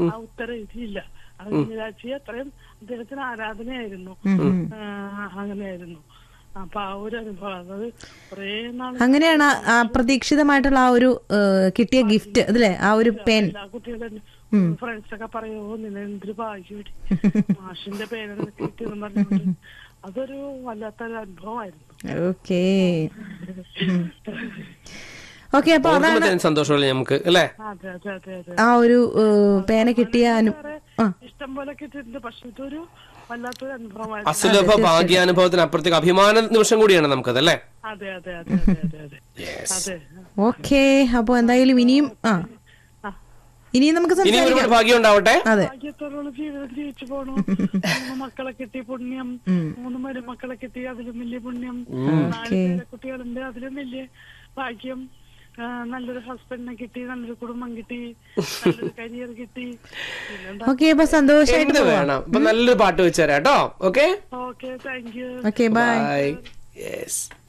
ആ ഉത്തരം എഴുതിയില്ല അത് മീനാക്ഷി അത്രയും അദ്ദേഹത്തിന് ആരാധനയായിരുന്നു ആ, അങ്ങനെയായിരുന്നു അപ്പൊ ആ ഒരു അനുഭവം അത് കുറേ നാൾ അങ്ങനെയാണ് ആ- ആ അപ്രതീക്ഷിതമായിട്ടുള്ള ആ ഒരു ഏഹ്, കിട്ടിയ ഗിഫ്റ്റ് അതിലെ ആ ഒരു പെൻ എല്ലാ കുട്ടികളും ഫ്രണ്ട്സ് ഒക്കെ പറയോ നിന്നെ എന്തൊരു ഭാഗ്യം മാഷിന്റെ പേരൊക്കെ കിട്ടിയെന്ന് പറഞ്ഞുകൊണ്ട് അതൊരു വല്ലാത്തൊരു അനുഭവമായിരുന്നു ഓക്കെ ഓക്കെ അപ്പൊ അതാണ് ഓർക്കുമ്പോഴത്തേനും സന്തോഷമല്ലേ നമുക്ക് അല്ലേ അതെ അതെ അതെ അതെ ആ ഒരു ഏഹ്, പേന കിട്ടിയ അനു വേറെ ആ ഇഷ്ടം പോലെ കിട്ടിയിട്ടുണ്ട് പക്ഷെ ഇതൊരു വല്ലാത്തൊരു അനുഭവമായിരുന്നു അസുലഭ ഭാഗ്യാനുഭവത്തിന് അപ്പുറത്തേക്ക് അഭിമാന നിമിഷം കൂടിയാണ് നമുക്കത് അല്ലേ അതെ അതെ അതെ അതെ അതെ അതെ അതെ ഓക്കെ അപ്പൊ എന്തായാലും ഇനിയും ആ ആ ഇനിയും നമുക്ക് ഇനിയും സംസാരിക്കാം ഒരുപാട് ഭാഗ്യം ഉണ്ടാവട്ടെ അതെ ഭാഗ്യത്തോടുള്ള ജീവിതം ജീവിച്ചു പോണു മൂന്ന് മക്കളെ കിട്ടി പുണ്യം മൂന്ന് മരുമക്കളെ കിട്ടി അതിലും വലിയ പുണ്യം നാല് പേരെ കുട്ടികളുണ്ട് അതിലും വലിയ ഭാഗ്യം ആ, നല്ലൊരു ഹസ്ബൻഡിനെ കിട്ടി നല്ലൊരു കുടുംബം കിട്ടി നല്ലൊരു കരിയർ കിട്ടി പിന്നെന്താ ഓക്കെ അപ്പൊ സന്തോഷമായിട്ട് എന്ത് വേണം അപ്പൊ നല്ലൊരു പാട്ട് വെച്ചുതരാം കേട്ടോ okay okay thank you okay bye bye yes